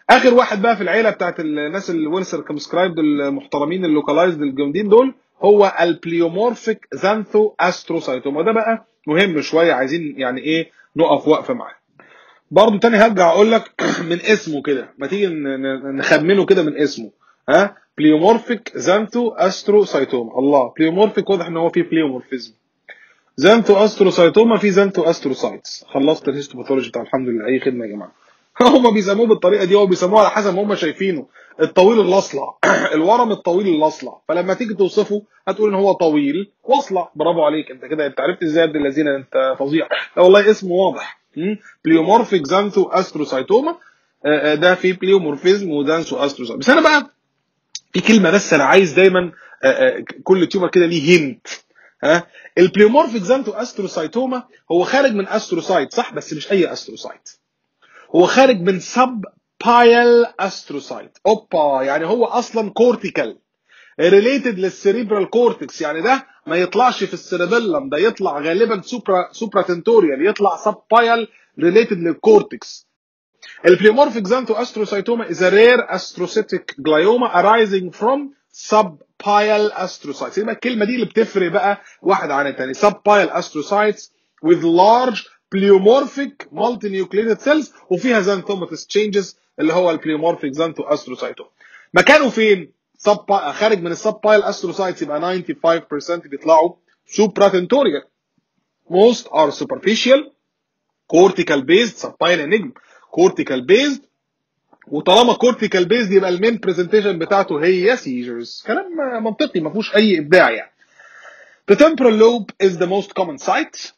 اخر واحد بقى في العيله بتاعت الناس الويل سيركمسكرايبد المحترمين اللوكالايزد الجامدين دول هو البليومورفيك زانثو استروسايتوما ده بقى مهم شويه عايزين يعني ايه نقف وقفه معاه برضه تاني هرجع اقول لك من اسمه كده ما تيجي ن- ن- نخمنه كده من اسمه ها بليومورفيك زانثو استروسايتوما الله بليومورفيك واضح ان هو فيه بليومورفيزم زانثو استروسايتوما في زانثو استروسايتس خلصت الهيستوباثولوجي بتاع الحمد لله اي خدمه يا جماعه هم بيسموه بالطريقه دي هو بيسموه على حسب ما هم شايفينه الطويل الاصلع الورم الطويل الاصلع فلما تيجي توصفه هتقول ان هو طويل واصلع برافو عليك انت كده انت عرفت ازاي يا ابن الذين انت فظيع لا والله اسمه واضح بليومورفيك زانثو استروسايتوما آه، آه، ده في بليومورفيزم وزانثو استروسايتوما بس انا بقى في كلمه بس انا عايز دايما آه، آه، كل تيومر كده ليه هنت ها البليومورفيك زانتو استروسايتوما هو خارج من استروسايت صح بس مش اي استروسايت هو خارج من سب بايل استروسايت اوبا يعني هو اصلا كورتيكال ريليتد للسيريبرال كورتكس يعني ده ما يطلعش في السيربيلم ده يطلع غالبا سوبرا سوبرا تنتوريال يطلع سب بايل ريليتد للكورتكس البليومورفيك زانتو استروسايتوما is a rare astrocytic glioma arising from subpile astrocytes يبقى الكلمه دي اللي بتفرق بقى واحد عن الثاني subpile astrocytes with large pleomorphic multinucleated cells وفيها xanthomatous changes اللي هو البليومورفيك زانتو استروسايتوما مكانه فين؟ sub خارج من السبايل استروسايتس يبقى 95% بيطلعوا supratentorial most are superficial cortical based subpile enigma cortical based وطالما cortical based يبقى المين برزنتيشن بتاعته هي seizures كلام منطقي ما فيهوش اي ابداع يعني The temporal lobe is the most common site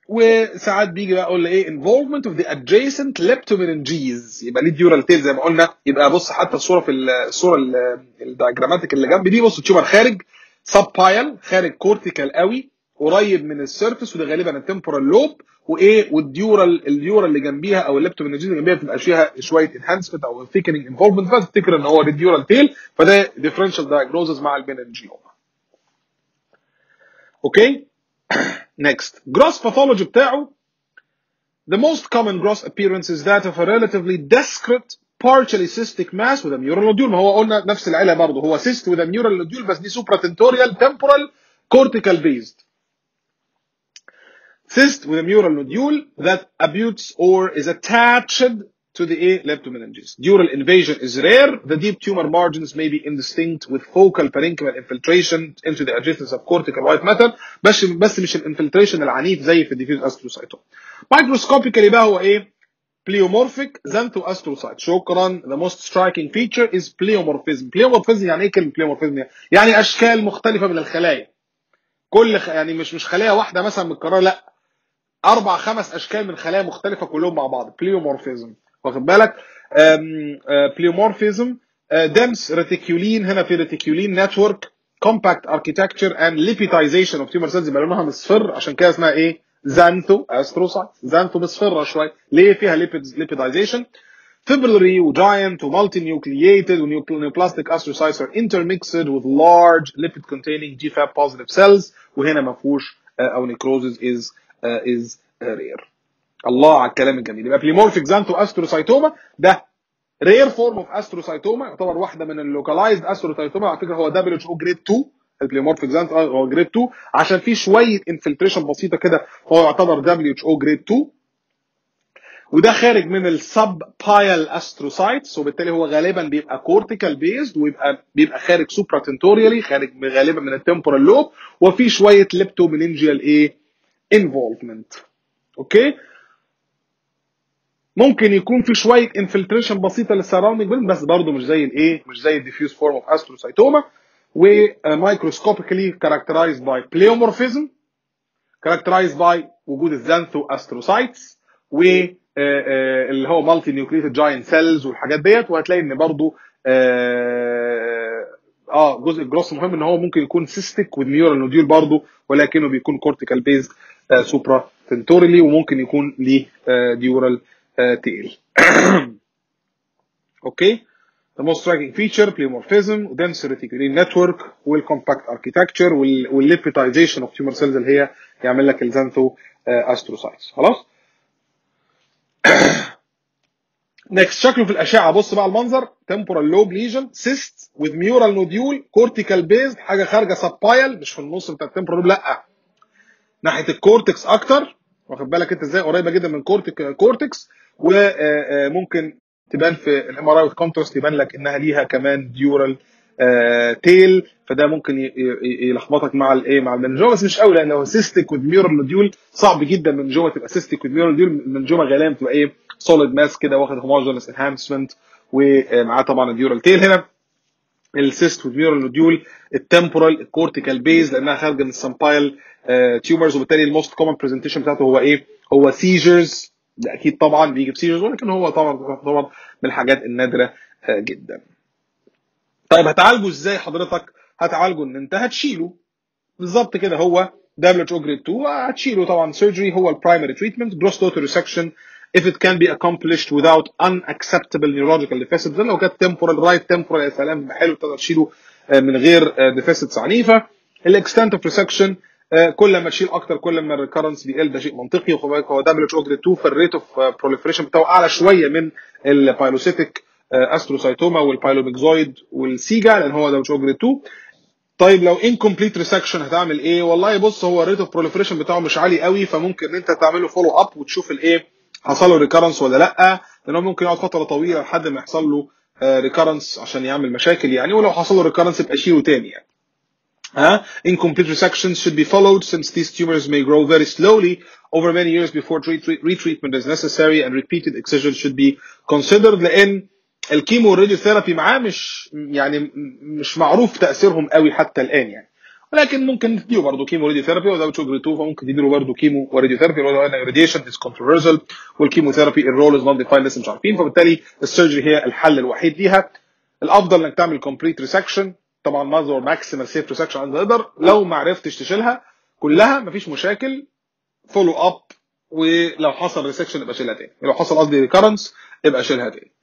وساعات بيجي بقى اقول ايه involvement of the adjacent leptomeninges يبقى ليه ديورال تيل زي ما قلنا يبقى بص حتى الصوره في الصوره الدياجراماتيك اللي جنب دي بص التيومر خارج سب بايل خارج كورتيكال قوي قريب من السيرفس وده غالبا التمبورال لوب وايه والديورال الديورال اللي جنبيها او الليبتومينجيز اللي جنبيها بتبقى فيها شويه انهانسمنت او ثيكنينج انفولفمنت فتفتكر ان هو الديورال تيل فده ديفرنشال دايجنوزز مع الميننجيوما اوكي next gross pathology بتاعه the most common gross appearance is that of a relatively discrete partially cystic mass with a mural nodule ما هو قلنا نفس العيله برضه هو cyst with a mural nodule بس دي supratentorial temporal cortical based cyst with a mural nodule that abutes or is attached to the A leptomeninges. Dural invasion is rare. The deep tumor margins may be indistinct with focal parenchymal infiltration into the adjacent subcortical white matter بس بس مش الانفلتريشن العنيف زي في الديفيوز استروسايتوم. Microscopically بقى هو ايه؟ pleomorphic xanthoastrocyte. شكرا. The most striking feature is pleomorphism. pleomorphism يعني ايه كلمة pleomorphism؟ يعني اشكال مختلفة من الخلايا. كل خ... يعني مش مش خلية واحدة مثلا متكررة لا اربع خمس اشكال من خلايا مختلفة كلهم مع بعض. pleomorphism. واخد بالك بليومورفيزم دنس ريتيكولين هنا في ريتيكولين نتورك كومباكت اركيتكتشر اند ليبيتايزيشن اوف تيومر سيلز يبقى لونها مصفر عشان كده اسمها ايه؟ زانثو استروسايت زانثو مصفره شويه ليه فيها ليبيدايزيشن fibrillary وجاينت ومالتي-nucleated ونيوبلاستيك astrocytes are intermixed with large lipid containing GFAP positive cells وهنا ما فيهوش او necrosis is uh, is uh, rare الله على الكلام الجميل يبقى بليمورفيك زانتو استروسايتوما ده رير فورم اوف استروسايتوما يعتبر واحده من اللوكالايزد استروسايتوما على فكره هو دبليو اتش او جريد 2 البليمورفيك زانتو هو جريد 2 عشان فيه شويه انفلتريشن بسيطه كده هو يعتبر دبليو اتش او جريد 2 وده خارج من السب بايل استروسايتس وبالتالي هو غالبا بيبقى كورتيكال بيزد ويبقى بيبقى خارج سوبرا تنتوريالي خارج غالبا من التمبورال لوب وفي شويه ليبتومينينجيال ايه انفولفمنت اوكي ممكن يكون في شويه انفلتريشن بسيطه للسراوندنج بيلد بس برضه مش زي الايه مش زي الديفيوز فورم اوف استروسايتوما ومايكروسكوبيكالي characterized by pleomorphism characterized by وجود الزانثو استروسايتس و اللي هو مالتي نيوكليتد جاينت سيلز والحاجات ديت وهتلاقي ان برضه اه جزء الجروس مهم ان هو ممكن يكون سيستيك والميورال نوديول برضه ولكنه بيكون كورتيكال بيزد سوبرا تنتوريلي وممكن يكون ليه ديورال تيل اوكي The most striking feature pleomorphism dense reticulin network والcompact architecture والlipidization of tumor cells اللي هي يعمل لك الزانثو استروسايتس خلاص نكست شكله في الاشعه بص بقى المنظر تمبورال لوب ليجن سيست وذ ميورال نوديول كورتيكال بيز حاجه خارجه سبايل مش في النص بتاع التمبورال لوب لا ناحيه الكورتكس اكتر واخد بالك انت ازاي قريبه جدا من كورتك كورتكس وممكن تبان في الام ار اي كونتراست يبان لك انها ليها كمان ديورال تيل فده ممكن ي- ي- يلخبطك مع الايه مع المنجوما بس مش قوي لان هو سيستيك وميورال نوديول صعب جدا من المنجوما تبقى سيستيك وميورال نوديول المنجوما غالبا بتبقى ايه سوليد ماس كده واخد هوموجينس انهانسمنت ومعاه طبعا الديورال تيل هنا السيست والميورال نوديول التمبورال الكورتيكال بيز لانها خارجه من السامبايل تيومرز وبالتالي الموست كومن برزنتيشن بتاعته هو ايه؟ هو سيجرز ده اكيد طبعا بيجي بسيجرز ولكن هو طبعا طبعا من الحاجات النادره آه، جدا. طيب هتعالجه ازاي حضرتك؟ هتعالجه ان انت هتشيله بالظبط كده هو WHO grade 2 هتشيله طبعا surgery هو البرايمري تريتمنت gross total resection if it can be accomplished without unacceptable neurological deficits ده لو كانت temporal right temporal يا سلام حلو تقدر تشيله آه، من غير آه، deficits عنيفه الاكستنت اوف ريسكشن كل ما تشيل اكتر كل ما الريكرنس بيقل ده شيء منطقي وخد بالك هو WHO grade 2 فالريت اوف proliferation بتاعه اعلى شويه من البايلوسيتيك استروسايتوما والبايلوميكزويد والسيجا لان هو WHO grade 2 طيب لو incomplete resection هتعمل ايه؟ والله بص هو الريت اوف بروليفريشن بتاعه مش عالي قوي فممكن انت تعمل له فولو اب وتشوف الايه حصل له ريكرنس ولا لا لان هو ممكن يقعد فتره طويله لحد ما يحصل له ريكرنس عشان يعمل مشاكل يعني ولو حصل له ريكرنس يبقى شيله تاني يعني. ها incomplete resections should be followed since these tumors may grow very slowly over many years before treat- retreatment is necessary and repeated excisions should be considered لان الكيمو والراديو ثيرابي معاه مش يعني م- مش معروف تاثيرهم قوي حتى الان يعني ولكن ممكن تديله برضه كيمو راديو ثيرابي وده شغل 2 فممكن تديله برضه كيمو وراديو ثيرابي ولو ان راديشن از كونتروفيرسال والكيموثيرابي الرول از نوت ديفايند لسه مش عارفين فبالتالي السيرجري هي الحل الوحيد ليها الافضل انك تعمل كومبليت ريسكشن طبعا ماذر ماكسيمال سيف ريسكشن عند تقدر لو ما عرفتش تشيلها كلها مفيش مشاكل فولو اب ولو حصل ريسكشن يبقى شيلها تاني لو حصل قصدي ريكرنس يبقى شيلها تاني